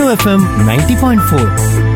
FM ninety point four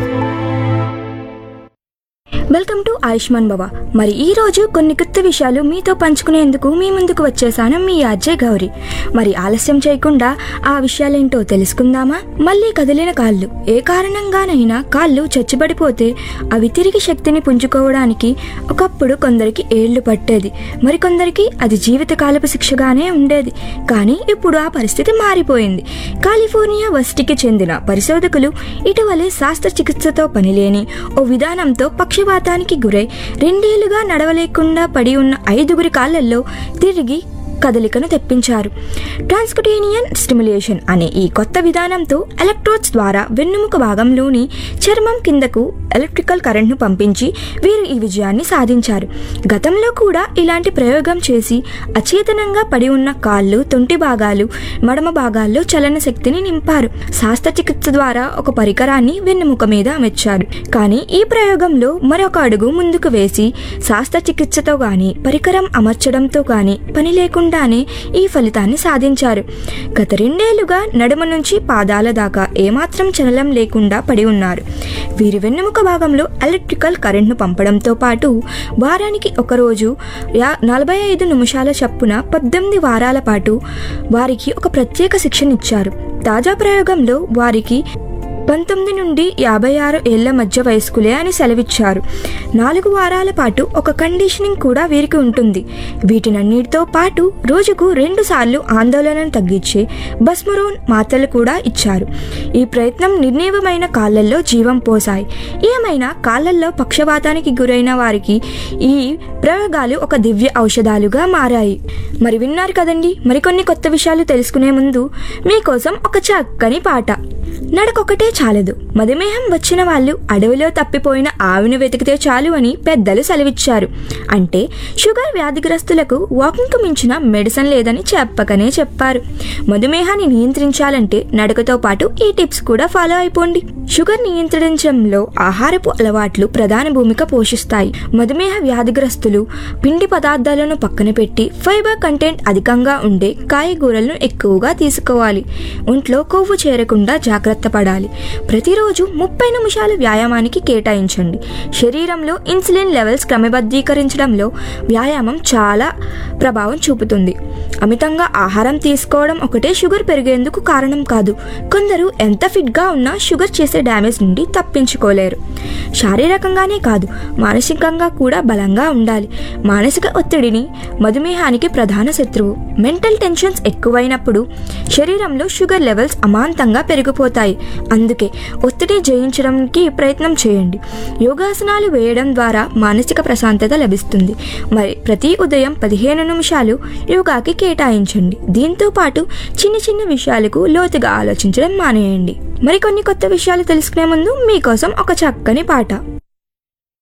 welcome to Ayushman Bhava మరి ఈ రోజు కొన్ని కొత్త విషయాలు మీతో పంచుకునేందుకు మీ ముందుకు వచ్చేసాను మీ అజయ్ గౌరి మరి ఆలస్యం చేయకుండా ఆ విషయాలేంటో తెలుసుకుందామా మళ్ళీ కదిలిన కాళ్ళు ఏ కారణంగానైనా కాళ్ళు చచ్చుబడిపోతే అవి తిరిగి శక్తిని పుంజుకోవడానికి ఒకప్పుడు కొందరికి ఏళ్లు పట్టేది మరికొందరికి అది జీవితకాలపు శిక్షగానే ఉండేది కానీ ఇప్పుడు ఆ పరిస్థితి మారిపోయింది కాలిఫోర్నియా వర్సిటీకి చెందిన పరిశోధకులు ఇటీవలే శాస్త్రచికిత్సతో పనిలేని ఓ విధానంతో పక్షవాతానికి గురై రెండేళ్లుగా నడవలేకుండా పడి ఉన్న ఐదుగురి కాళ్ళల్లో తిరిగి కదలికను తెప్పించారు ట్రాన్స్కుటేనియన్ స్టిమ్యులేషన్ అనే ఈ కొత్త విధానంతో ఎలక్ట్రోడ్స్ ద్వారా వెన్నుముక భాగంలోని చర్మం కిందకు ఎలక్ట్రికల్ కరెంట్ను పంపించి వీరు ఈ విజయాన్ని సాధించారు గతంలో కూడా ఇలాంటి ప్రయోగం చేసి అచేతనంగా పడి ఉన్న కాళ్ళు తొంటి భాగాలు మడమ భాగాల్లో చలన శక్తిని నింపారు శాస్త్రచికిత్స ద్వారా ఒక పరికరాన్ని వెన్నుముక మీద అమర్చారు కానీ ఈ ప్రయోగంలో మరొక అడుగు ముందుకు వేసి శాస్త్రచికిత్సతో గాని పరికరం అమర్చడంతో గాని పని లేకుండానే ఈ ఫలితాన్ని సాధించారు గత రెండేళ్లుగా నడుమ నుంచి పాదాల దాకా ఏమాత్రం చలనం లేకుండా పడి ఉన్నారు వీరి వెన్నెముక భాగంలో ఎలక్ట్రికల్ కరెంట్ను పంపడంతో పాటు వారానికి ఒకరోజు యా నలభై ఐదు నిమిషాల చప్పున పద్దెనిమిది వారాల పాటు వారికి ఒక ప్రత్యేక శిక్షణ ఇచ్చారు తాజా ప్రయోగంలో వారికి పంతొమ్మిది నుండి యాభై ఆరు ఏళ్ల మధ్య వయస్కులే అని సెలవిచ్చారు నాలుగు వారాల పాటు ఒక కండిషనింగ్ కూడా వీరికి ఉంటుంది వీటినన్నిటితో పాటు రోజుకు రెండు సార్లు ఆందోళనను తగ్గించే బస్మరోన్ మాత్రలు కూడా ఇచ్చారు ఈ ప్రయత్నం నిర్ణీయమైన కాళ్ళల్లో జీవం పోసాయి ఏమైనా కాళ్ళల్లో పక్షవాతానికి గురైన వారికి ఈ ప్రయోగాలు ఒక దివ్య ఔషధాలుగా మారాయి మరి విన్నారు కదండి మరికొన్ని కొత్త విషయాలు తెలుసుకునే ముందు మీకోసం ఒక చక్కని పాట నడకొకటే చాలదు మధుమేహం వచ్చిన వాళ్ళు అడవిలో తప్పిపోయిన ఆవును వెతికితే చాలు అని పెద్దలు సెలవిచ్చారు అంటే షుగర్ వ్యాధిగ్రస్తులకు వాకింగ్కు మించిన మెడిసిన్ లేదని చెప్పకనే చెప్పారు మధుమేహాన్ని నియంత్రించాలంటే నడకతో పాటు ఈ టిప్స్ కూడా ఫాలో అయిపోండి షుగర్ నియంత్రించడంలో ఆహారపు అలవాట్లు ప్రధాన భూమిక పోషిస్తాయి మధుమేహ వ్యాధిగ్రస్తులు పిండి పదార్థాలను పక్కన పెట్టి ఫైబర్ కంటెంట్ అధికంగా ఉండే కాయగూరలను ఎక్కువగా తీసుకోవాలి ఒంట్లో కొవ్వు చేరకుండా జాగ్రత్త పడాలి ప్రతిరోజు ముప్పై నిమిషాలు వ్యాయామానికి కేటాయించండి శరీరంలో ఇన్సులిన్ లెవెల్స్ క్రమబద్ధీకరించడంలో వ్యాయామం చాలా ప్రభావం చూపుతుంది అమితంగా ఆహారం తీసుకోవడం ఒకటే షుగర్ పెరిగేందుకు కారణం కాదు కొందరు ఎంత ఫిట్గా ఉన్నా షుగర్ చేసే డ్యామేజ్ నుండి తప్పించుకోలేరు శారీరకంగానే కాదు మానసికంగా కూడా బలంగా ఉండాలి మానసిక ఒత్తిడిని మధుమేహానికి ప్రధాన శత్రువు మెంటల్ టెన్షన్స్ ఎక్కువైనప్పుడు శరీరంలో షుగర్ లెవెల్స్ అమాంతంగా పెరిగిపోతాయి అందుకే ఒత్తిడి జయించడానికి ప్రయత్నం చేయండి యోగాసనాలు వేయడం ద్వారా మానసిక ప్రశాంతత లభిస్తుంది మరి ప్రతి ఉదయం పదిహేను నిమిషాలు యోగాకి కేటాయించండి దీంతో పాటు చిన్న చిన్న విషయాలకు లోతుగా ఆలోచించడం మానేయండి మరికొన్ని కొత్త విషయాలు తెలుసుకునే ముందు మీకోసం ఒక చక్కని పాట